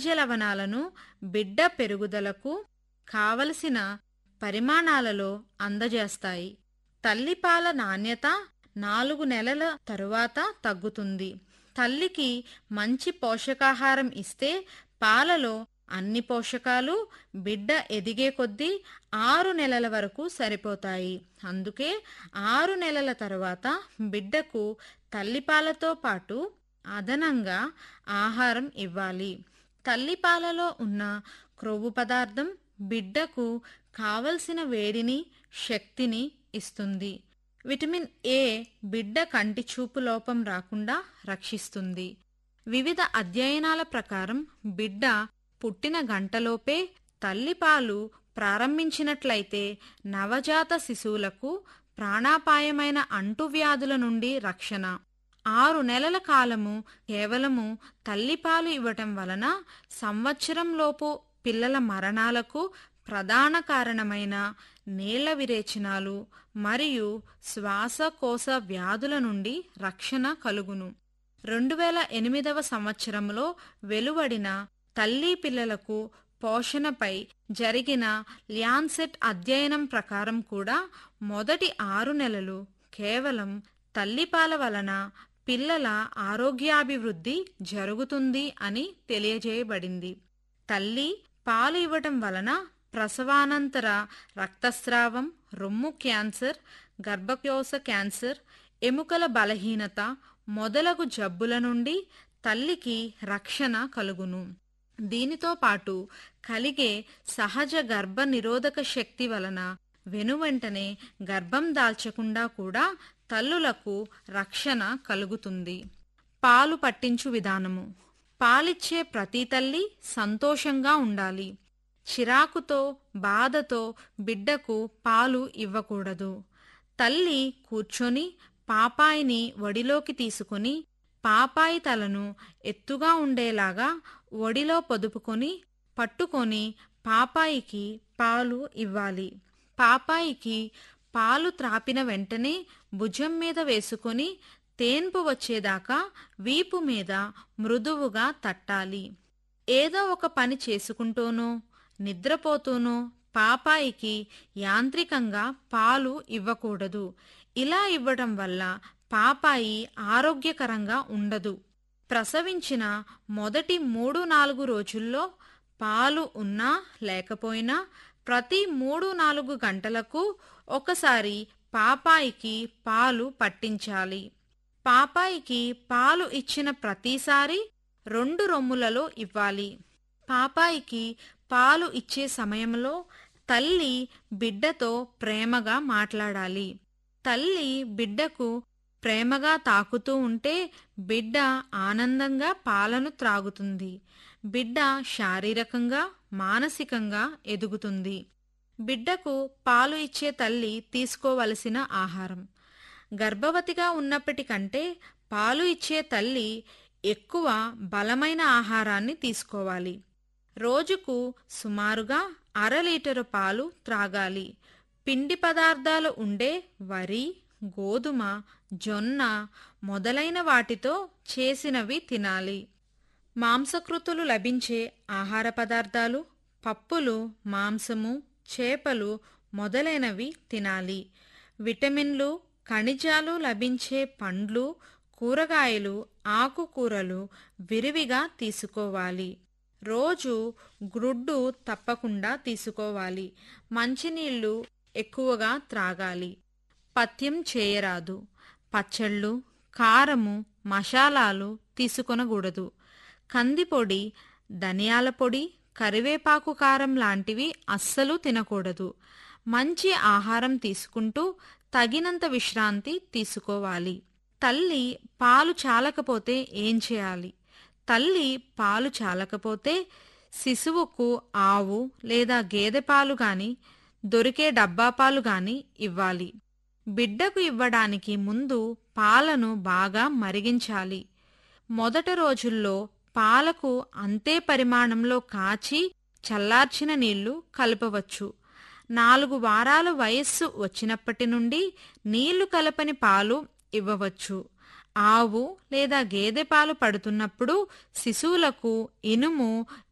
ఖనిజ లవణాలను బిడ్డ పెరుగుదలకు కావలసిన పరిమాణాలలో అందజేస్తాయి తల్లిపాల నాణ్యత నాలుగు నెలల తరువాత తగ్గుతుంది తల్లికి మంచి పోషకాహారం ఇస్తే పాలలో అన్ని పోషకాలు బిడ్డ ఎదిగే కొద్దీ ఆరు నెలల వరకు సరిపోతాయి అందుకే ఆరు నెలల తరువాత బిడ్డకు తల్లిపాలతో పాటు అదనంగా ఆహారం ఇవ్వాలి తల్లిపాలలో ఉన్న క్రొవ్వు పదార్థం బిడ్డకు కావలసిన వేడిని శక్తిని ఇస్తుంది విటమిన్ ఏ బిడ్డ కంటి చూపు లోపం రాకుండా రక్షిస్తుంది వివిధ అధ్యయనాల ప్రకారం బిడ్డ పుట్టిన గంటలోపే తల్లిపాలు ప్రారంభించినట్లయితే నవజాత శిశువులకు ప్రాణాపాయమైన అంటువ్యాధుల నుండి రక్షణ ఆరు నెలల కాలము కేవలము తల్లిపాలు ఇవ్వటం వలన సంవత్సరంలోపు పిల్లల మరణాలకు ప్రధాన కారణమైన నీళ్ల విరేచనాలు మరియు శ్వాసకోశ వ్యాధుల నుండి రక్షణ కలుగును రెండు వేల ఎనిమిదవ సంవత్సరంలో వెలువడిన తల్లి పిల్లలకు పోషణపై జరిగిన ల్యాన్సెట్ అధ్యయనం ప్రకారం కూడా మొదటి ఆరు నెలలు కేవలం తల్లిపాల వలన పిల్లల ఆరోగ్యాభివృద్ధి జరుగుతుంది అని తెలియజేయబడింది తల్లి పాలు ఇవ్వటం వలన ప్రసవానంతర రక్తస్రావం రొమ్ము క్యాన్సర్ గర్భకోశ క్యాన్సర్ ఎముకల బలహీనత మొదలగు జబ్బుల నుండి తల్లికి రక్షణ కలుగును దీనితో పాటు కలిగే సహజ గర్భ నిరోధక శక్తి వలన వెనువెంటనే గర్భం దాల్చకుండా కూడా తల్లులకు రక్షణ కలుగుతుంది పాలు పట్టించు విధానము పాలిచ్చే ప్రతి తల్లి సంతోషంగా ఉండాలి చిరాకుతో బాధతో బిడ్డకు పాలు ఇవ్వకూడదు తల్లి కూర్చొని పాపాయిని వడిలోకి తీసుకుని పాపాయి తలను ఎత్తుగా ఉండేలాగా ఒడిలో పొదుపుకొని పట్టుకొని పాపాయికి పాలు ఇవ్వాలి పాపాయికి పాలు త్రాపిన వెంటనే భుజం మీద వేసుకొని తేన్పు వచ్చేదాకా వీపు మీద మృదువుగా తట్టాలి ఏదో ఒక పని చేసుకుంటూనో నిద్రపోతూనో పాపాయికి యాంత్రికంగా పాలు ఇవ్వకూడదు ఇలా ఇవ్వడం వల్ల పాపాయి ఆరోగ్యకరంగా ఉండదు ప్రసవించిన మొదటి మూడు నాలుగు రోజుల్లో పాలు ఉన్నా లేకపోయినా ప్రతి మూడు నాలుగు గంటలకు ఒకసారి పాపాయికి పాలు పట్టించాలి పాపాయికి పాలు ఇచ్చిన ప్రతిసారి రెండు రొమ్ములలో ఇవ్వాలి పాపాయికి పాలు ఇచ్చే సమయంలో తల్లి బిడ్డతో ప్రేమగా మాట్లాడాలి తల్లి బిడ్డకు ప్రేమగా తాకుతూ ఉంటే బిడ్డ ఆనందంగా పాలను త్రాగుతుంది బిడ్డ శారీరకంగా మానసికంగా ఎదుగుతుంది బిడ్డకు పాలు ఇచ్చే తల్లి తీసుకోవలసిన ఆహారం గర్భవతిగా ఉన్నప్పటికంటే పాలు ఇచ్చే తల్లి ఎక్కువ బలమైన ఆహారాన్ని తీసుకోవాలి రోజుకు సుమారుగా అర లీటరు పాలు త్రాగాలి పిండి పదార్థాలు ఉండే వరి గోధుమ జొన్న మొదలైన వాటితో చేసినవి తినాలి మాంసకృతులు లభించే ఆహార పదార్థాలు పప్పులు మాంసము చేపలు మొదలైనవి తినాలి విటమిన్లు ఖనిజాలు లభించే పండ్లు కూరగాయలు ఆకుకూరలు విరివిగా తీసుకోవాలి రోజు గ్రుడ్డు తప్పకుండా తీసుకోవాలి మంచినీళ్లు ఎక్కువగా త్రాగాలి పథ్యం చేయరాదు పచ్చళ్ళు కారము మసాలాలు తీసుకొనకూడదు కందిపొడి ధనియాల పొడి కరివేపాకు కారం లాంటివి అస్సలు తినకూడదు మంచి ఆహారం తీసుకుంటూ తగినంత విశ్రాంతి తీసుకోవాలి తల్లి పాలు చాలకపోతే ఏం చేయాలి తల్లి పాలు చాలకపోతే శిశువుకు ఆవు లేదా గేదె పాలు గాని దొరికే డబ్బా పాలు గాని ఇవ్వాలి బిడ్డకు ఇవ్వడానికి ముందు పాలను బాగా మరిగించాలి మొదట రోజుల్లో పాలకు అంతే పరిమాణంలో కాచి చల్లార్చిన నీళ్లు కలపవచ్చు నాలుగు వారాల వయస్సు వచ్చినప్పటి నుండి నీళ్లు కలపని పాలు ఇవ్వవచ్చు ఆవు లేదా గేదె పాలు పడుతున్నప్పుడు శిశువులకు ఇనుము